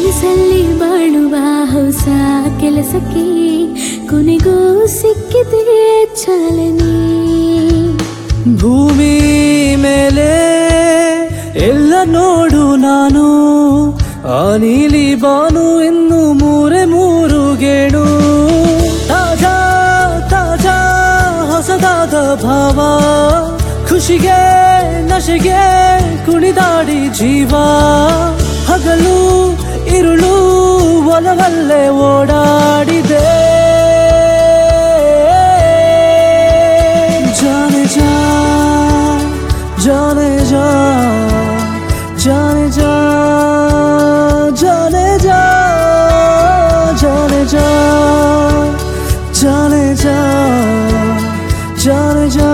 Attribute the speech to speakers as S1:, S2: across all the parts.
S1: ಕನಸಲ್ಲಿ ಬಾಳುವ ಹೊಸ ಕೆಲಸಕ್ಕೆ ಕೊನೆಗೂ ಸಿಕ್ಕಿದೆ ಚಾಲನೆ
S2: ಭೂಮಿ ಮೇಲೆ ಎಲ್ಲ ನೋಡು ನಾನು ಆ ನೀಲಿ ಬಾನು ಇನ್ನು ಮೂರೆ ಮೂರು ಗೇಣು ತಾಜಾ ತಾಜಾ ಹೊಸದಾದ ಭಾವ ಖುಷಿಗೆ ನಶೆಗೆ ಕುಣಿದಾಡಿ ಜೀವ ಹಗಲು ಇರುಳು ಒಲವಲ್ಲೇ ಓಡಾಡಿದೆ जाने जा जाने जा जाने जा जाने जा जाने जा जाने जा जाने जा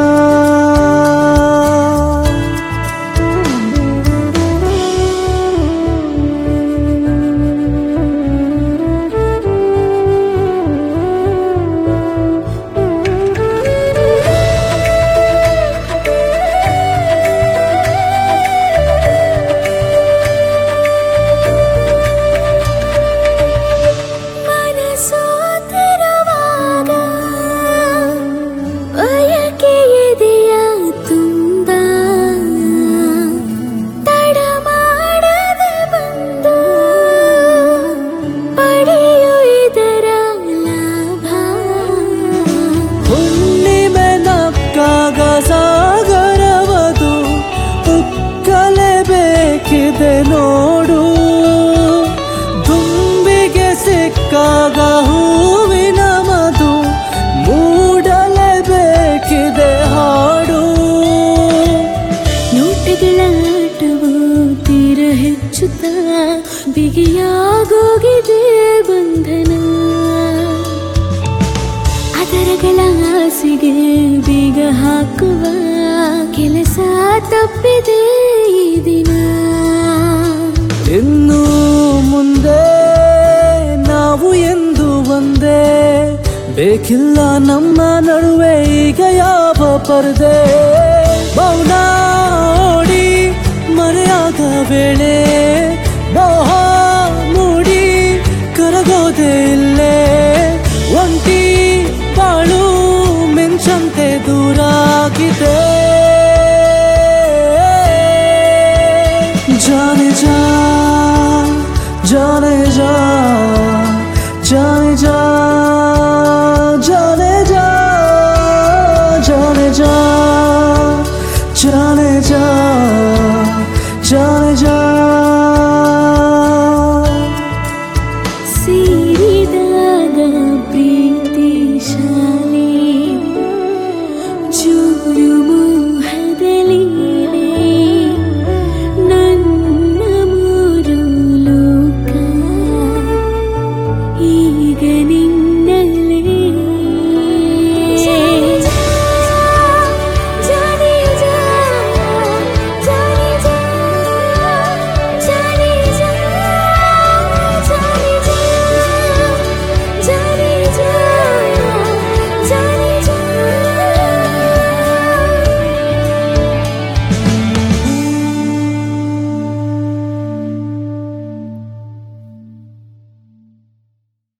S1: ಮನಸೋತಿರುವಾಗ ಬಯಕೆ ಇದೆಯ ತುಂಬ ತಡ ಮಾಡದೆ ಬಂದು ಪಡೆಯು ಇದರ ಲಾಭ
S2: ಹುಣ್ಣಿಮೆ ನಕ್ಕಾಗ ಸಾಗರವದು ಉಕ್ಕಲೇಬೇಕಿದೆ ನೋಡು ದುಂಬಿಗೆ ಸಿಕ್ಕಾಗ ಹೂವಿನ ಮಧು ಮೂಡಲೇಬೇಕಿದೆ ಹಾಡು
S1: ನೋಟಗಳ ಆಟವು ತೀರ ಹೆಚ್ಚುತ್ತಾ ಬಿಗಿಯಾಗೋಗಿದೆ ಬಂಧನ ಅದರಗಳ ಆಸೆಗೆ ಬೀಗ ಹಾಕುವ ಕೆಲಸ ತಪ್ಪಿದೆ ಈ ದಿನ
S2: ಇನ್ನು ಮುಂದೆ ನಾವು ಎಂದು ಒಂದೇ ಬೇಕಿಲ್ಲ ನಮ್ಮ ನಡುವೆ ಈಗ ಯಾವ ಪರದೆ ಮೌನ ಓಡಿ ಮರೆಯಾದ ವೇಳೆ ಮೋಹ ಮೂಡಿ ಕರಗೋದೆ ಇಲ್ಲೇ ಒಂಟಿ ಬಾಳು ಮಿಂಚಂತೆ ದೂರಾಗಿದೆ जाने जा जाने जा जाने